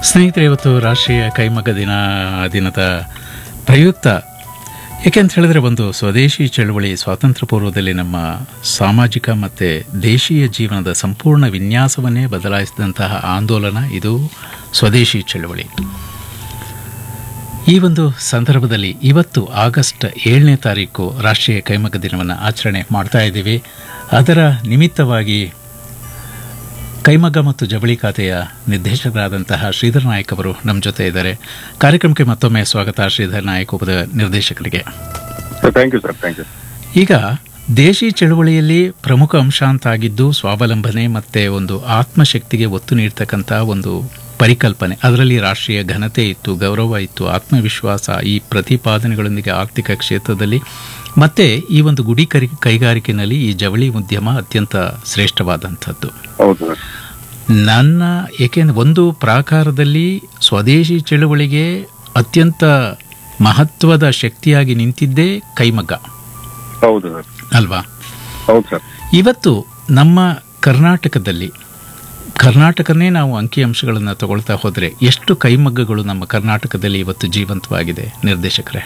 ಸ್ನೇಹಿತರೆ ಇವತ್ತು ರಾಷ್ಟ್ರೀಯ ಕೈಮಗ್ಗ ದಿನ ದಿನದ ಪ್ರಯುಕ್ತ ಏಕೆಂತ ಹೇಳಿದ್ರೆ ಒಂದು ಸ್ವದೇಶಿ ಚಳವಳಿ ಸ್ವಾತಂತ್ರ್ಯ ಪೂರ್ವದಲ್ಲಿ ನಮ್ಮ ಸಾಮಾಜಿಕ ಮತ್ತು ದೇಶೀಯ ಜೀವನದ ಸಂಪೂರ್ಣ ವಿನ್ಯಾಸವನ್ನೇ ಬದಲಾಯಿಸಿದಂತಹ ಆಂದೋಲನ ಇದು ಸ್ವದೇಶಿ ಚಳವಳಿ ಈ ಒಂದು ಸಂದರ್ಭದಲ್ಲಿ ಇವತ್ತು ಆಗಸ್ಟ್ ಏಳನೇ ತಾರೀಕು ರಾಷ್ಟ್ರೀಯ ಕೈಮಗ್ಗ ದಿನವನ್ನು ಆಚರಣೆ ಮಾಡ್ತಾ ಇದ್ದೀವಿ ಅದರ ನಿಮಿತ್ತವಾಗಿ ಕೈಮಗ್ಗ ಮತ್ತು ಜವಳಿ ಖಾತೆಯ ನಿರ್ದೇಶಕರಾದಂತಹ ಶ್ರೀಧರ್ ನಾಯಕ್ ಅವರು ನಮ್ಮ ಜೊತೆ ಇದ್ದಾರೆ ಕಾರ್ಯಕ್ರಮಕ್ಕೆ ಮತ್ತೊಮ್ಮೆ ಸ್ವಾಗತ ಶ್ರೀಧರ್ ನಾಯಕ್ ಉಪದ ನಿರ್ದೇಶಕರಿಗೆ thank you sir thank you ಈಗ ದೇಶಿ ಚಳವಳಿಯಲ್ಲಿ ಪ್ರಮುಖ ಅಂಶ ಅಂತಾಗಿದ್ದು ಸ್ವಾವಲಂಬನೆ ಮತ್ತು ಒಂದು ಆತ್ಮಶಕ್ತಿಗೆ ಒತ್ತು ನೀಡ್ತಕ್ಕಂಥ ಒಂದು ಪರಿಕಲ್ಪನೆ ಅದರಲ್ಲಿ ರಾಷ್ಟ್ರೀಯ ಘನತೆ ಇತ್ತು ಗೌರವ ಇತ್ತು ಆತ್ಮವಿಶ್ವಾಸ ಈ ಪ್ರತಿಪಾದನೆಗಳೊಂದಿಗೆ ಆರ್ಥಿಕ ಕ್ಷೇತ್ರದಲ್ಲಿ ಮತ್ತೆ ಈ ಒಂದು ಗುಡಿ ಕರಿ ಕೈಗಾರಿಕೆಯಲ್ಲಿ ಈ ಜವಳಿ ಉದ್ಯಮ ಅತ್ಯಂತ ಶ್ರೇಷ್ಠವಾದಂಥದ್ದು ಹೌದು ಸರ್ ನನ್ನ ಏಕೆಂದ್ರೆ ಒಂದು ಪ್ರಾಕಾರದಲ್ಲಿ ಸ್ವದೇಶಿ ಚಳುವಳಿಗೆ ಅತ್ಯಂತ ಮಹತ್ವದ ಶಕ್ತಿಯಾಗಿ ನಿಂತಿದ್ದೇ ಕೈಮಗ್ಗ ಹೌದು ಸರ್ ಅಲ್ವಾ ಹೌದು ಸರ್ ಇವತ್ತು ನಮ್ಮ ಕರ್ನಾಟಕದಲ್ಲಿ ಕರ್ನಾಟಕನೇ ನಾವು ಅಂಕಿಅಂಶಗಳನ್ನು ತಗೊಳ್ತಾ ಹೋದರೆ ಎಷ್ಟು ಕೈಮಗ್ಗಗಳು ನಮ್ಮ ಕರ್ನಾಟಕದಲ್ಲಿ ಇವತ್ತು ಜೀವಂತವಾಗಿದೆ ನಿರ್ದೇಶಕರೇ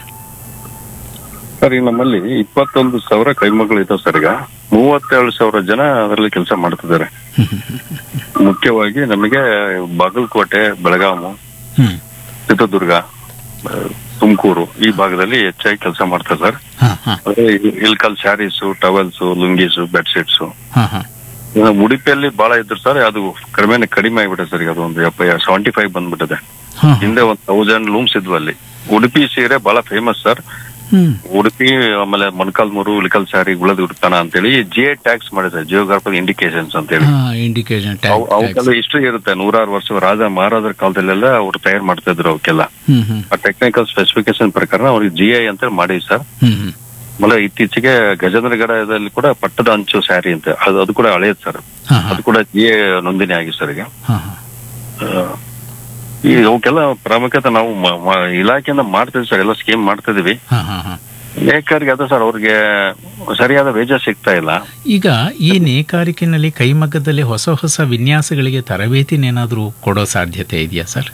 ಸರ್ ಈಗ ನಮ್ಮಲ್ಲಿ ಇಪ್ಪತ್ತೊಂದು ಸಾವಿರ ಕೈಮಗಳು ಇದಾವೆ ಸರ್ ಈಗ ಮೂವತ್ತೇಳು ಸಾವಿರ ಜನ ಅದರಲ್ಲಿ ಕೆಲಸ ಮಾಡ್ತಿದ್ದಾರೆ ಮುಖ್ಯವಾಗಿ ನಮಗೆ ಬಾಗಲಕೋಟೆ ಬೆಳಗಾವಿ ಹ್ಮ್ ಚಿತ್ರದುರ್ಗ ಆ, ತುಮಕೂರು ಈ ಭಾಗದಲ್ಲಿ ಹೆಚ್ಚಾಗಿ ಕೆಲಸ ಮಾಡ್ತಾರೆ ಸರ್ ಹಾ ಹಾ ಅದೇ ಇಲ್- ಇಲ್ಕಲ್ ಸ್ಯಾರೀಸು ಟವೆಲ್ಸು ಲುಂಗೀಸು ಬೆಡ್ಶೀಟ್ಸು ಹಾ ಹಾ ಉಡುಪಿಯಲ್ಲಿ ಬಹಳ ಇದ್ರು ಸರ್ ಅದು ಕಡಿಮೆ ಕಡಿಮೆ ಆಗ್ಬಿಟ್ಟೆ ಸರ್ ಈಗ ಅದು ಒಂದು ಸೆವೆಂಟಿ ಫೈವ್ ಬಂದ್ಬಿಟ್ಟಿದೆ ಹಾ ಹಿಂದೆ ಒಂದು ತೌಸಂಡ್ ಲೂಮ್ಸ್ ಇದ್ವು ಅಲ್ಲಿ ಉಡುಪಿ ಸೀರೆ ಬಹಳ ಫೇಮಸ್ ಸರ್ ಹ್ಮ್ ಉಡುಪಿ ಆಮೇಲೆ ಮೊಣಕಾಲ್ಮೂರು ಇಳಕಲ್ ಸ್ಯಾರಿ ಉಳದ ಉಡುಪನ ಅಂತೇಳಿ ಜಿ ಟ್ಯಾಕ್ಸ್ ಮಾಡಿದ್ದಾರೆ ಜಿಯೋಗ್ರಾಫಿಕ್ ಇಂಡಿಕೇಶನ್ಸ್ ಅಂತೇಳಿ ಹಾ ಇಂಡಿಕೇಶನ್ ಅವ್- ಅವಕ್ಕೆಲ್ಲ ಹಿಸ್ಟ್ರಿ ಇರುತ್ತೆ ನೂರಾರು ವರ್ಷ ರಾಜ ಮಹಾರಾಜರ ಕಾಲದಲ್ಲೆಲ್ಲ ಅವ್ರು ತಯಾರು ಮಾಡ್ತಾ ಇದ್ರು ಅವಕ್ಕೆಲ್ಲ ಹ್ಮ್ ಹ್ಮ್ ಆ ಟೆಕ್ನಿಕಲ್ ಸ್ಪೆಸಿಫಿಕೇಶನ್ ಪ್ರಕಾರ ಅವ್ರಿಗೆ ಜಿ ಐ ಅಂತ ಮಾಡಿ ಸರ್ ಹ್ಮ್ ಹ್ಮ್ ಆಮೇಲೆ ಇತ್ತೀಚೆಗೆ ಗಜೇಂದ್ರಗಡದಲ್ಲಿ ಕೂಡ ಪಟ್ಟದ ಅಂಚು ಸ್ಯಾರಿ ಅಂತ ಅದು ಅದು ಕೂಡ ಹಳೇದು ಸರ್ ಹಾ ಹಾ ಅದು ಕೂಡ ಜಿ ಐ ನೋಂದಣಿ ಆಗಿದೆ ಸರ್ ಈಗ ಹಾ ಹಾ ಆ, ಈ ಅವಕ್ಕೆಲ್ಲ ಪ್ರಾಮುಖ್ಯತೆ ನಾವು ಮ- ಮ- ಇಲಾಖೆಯಿಂದ ಮಾಡ್ತಿದ್ವಿ ಸರ್ ಎಲ್ಲ ಸ್ಕೀಮ್ ಮಾಡ್ತಿದೀವಿ ಹಾ ಹಾ ಹಾ ನೇಕಾರಿಗೆ ಅದ ಸರ್ ಅವ್ರಿಗೆ ಸರಿಯಾದ ವೇಜಸ್ ಸಿಗ್ತಾ ಇಲ್ಲ ಈಗ ಈ ನೇಕಾರಿಕೆನಲ್ಲಿ ಕೈಮಗ್ಗದಲ್ಲಿ ಹೊಸ ಹೊಸ ವಿನ್ಯಾಸಗಳಿಗೆ ತರಬೇತಿನೇನಾದರೂ ಕೊಡೋ ಸಾಧ್ಯತೆ ಇದೆಯಾ ಸರ್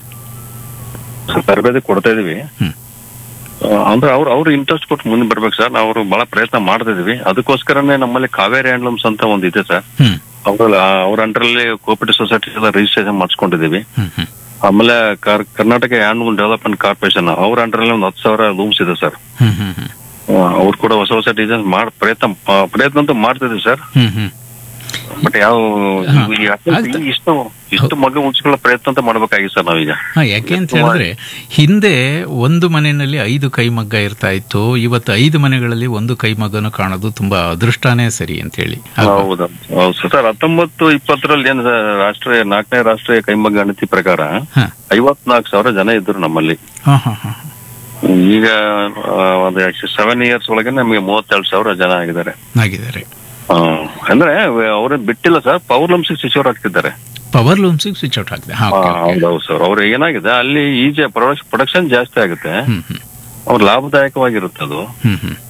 ತರಬೇತಿ ಕೊಡ್ತಾ ಇದೀವಿ ಹ್ಮ್. ಆ, ಅಂದ್ರೆ ಅವ್ರು ಅವ್ರು ಇಂಟ್ರೆಸ್ಟ್ ಕೊಟ್ಟು ಮುಂದೆ ಬರ್ಬೇಕು ಸರ್ ನಾವು ಅವ್ರು ಬಹಳ ಪ್ರಯತ್ನ ಮಾಡ್ತಾ ಇದೀವಿ ಅದಕ್ಕೋಸ್ಕರನೇ ನಮ್ಮಲ್ಲಿ ಕಾವೇರಿ ಹ್ಯಾಂಡ್ಲೂಮ್ಸ್ ಅಂತ ಒಂದು ಇದೆ ಸರ್ ಹ್ಮ್ ಅವ್ರ ಅವ್ರ ಅಂಡರಲ್ಲಿ ಕೋಪರೇಟಿವ್ ಸೊಸೈಟಿ ಎಲ್ಲ ರಿಜಿಸ್ಟ್ರೇಷನ್ ಮಾಡಿಸ್ಕೊಂಡಿದೀವಿ ಹ್ಮ್ ಹ್ಮ್ ಆಮೇಲೆ ಕರ್- ಕರ್ನಾಟಕ ಹ್ಯಾಂಡ್ಲೂಮ್ ಡೆವಲಪ್ಮೆಂಟ್ ಕಾರ್ಪೊರೇಷನ್ ಅವ್ರ ಅಂಡರಲ್ಲಿ ಒಂದು ಹತ್ತು ಸಾವಿರ ಲೂಮ್ಸ್ ಇದೆ ಸರ್ ಹ್ಮ್ ಹ್ಮ್ ಹ್ಮ್ ಅವ್ರು ಕೂಡ ಹೊಸ ಹೊಸ ಡಿಸೈನ್ ಮಾಡ್ ಪ್ರಯತ್ನ ಆ, ಪ್ರಯತ್ನ ಅಂತೂ ಮಾಡ್ತಿದ್ವಿ ಸರ್ ಹ್ಮ್ ಹ್ಮ್ ಬಟ್ ಯಾವ ಹಾ, ಈ ಅತ್ಯಂತ ಆಯ್ತು. ಈ ಇಷ್ಟು ಇಷ್ಟು ಮಗ ಉಳಿಸ್ಕೊಳ್ಳೋ ಪ್ರಯತ್ನ ಅಂತ ಮಾಡ್ಬೇಕಾಗಿ ಸರ್ ನಾವೀಗ ಹಾ ಯಾಕೆ ಅಂತ ಹೇಳಿದ್ರೆ ಹಿಂದೆ ಒಂದು ಮನೆಯಲ್ಲಿ ಐದು ಕೈಮಗ್ಗ ಇರ್ತಾ ಇತ್ತು ಇವತ್ತು ಐದು ಮನೆಗಳಲ್ಲಿ ಒಂದು ಕೈಮಗ್ಗನು ಕಾಣೋದು ತುಂಬಾ ಅದೃಷ್ಟನೇ ಸರಿ ಅಂತ ಹೇಳಿ ಹೌದು ಹೌದು ಸರ್ ಹತ್ತೊಂಬತ್ತು ಇಪ್ಪತ್ತರಲ್ಲಿ ಏನು ಸರ್ ರಾಷ್ಟ್ರೀಯ ನಾಲ್ಕನೇ ರಾಷ್ಟ್ರೀಯ ಕೈಮಗ್ಗ ಗಣತಿ ಪ್ರಕಾರ ಹಾ ಐವತ್ನಾಲ್ಕು ಸಾವಿರ ಜನ ಇದ್ರು ನಮ್ಮಲ್ಲಿ ಹಾ ಹಾ ಹಾ ಈಗ ಆ, ಒಂದು ಸೆವೆನ್ ಇಯರ್ಸ್ ಒಳಗೆ ನಮಗೆ ಮೂವತ್ತೆರಡು ಸಾವಿರ ಜನ ಆಗಿದ್ದಾರೆ ಆಗಿದ್ದಾರೆ ಆ, ಅಂದ್ರೆ ಅವ್ರ ಬಿಟ್ಟಿಲ್ಲ ಸರ್ ಪವರ್ ಲಂಪ್ಸ್ ಶಿಶುರ್ ಆಗ್ತಿದ್ದಾರೆ ಪವರ್ ಲೂಮ್ಸಿಗೆ ಸ್ವಿಚ್ ಔಟ್ ಆಗಿದೆ ಹಾ ಓಕೆ ಓಕೆ ಹೌದೌದು ಸರ್ ಅವ್ರು ಏನಾಗಿದೆ ಅಲ್ಲಿ ಈಜೆ ಪ್ರೊಡಕ್ಷನ್ ಜಾಸ್ತಿ ಆಗುತ್ತೆ ಹ್ಮ್ ಹ್ಮ್ ಅವ್ರ ಲಾಭದಾಯಕವಾಗಿರುತ್ತೆ ಅದು ಹ್ಮ್ ಹ್ಮ್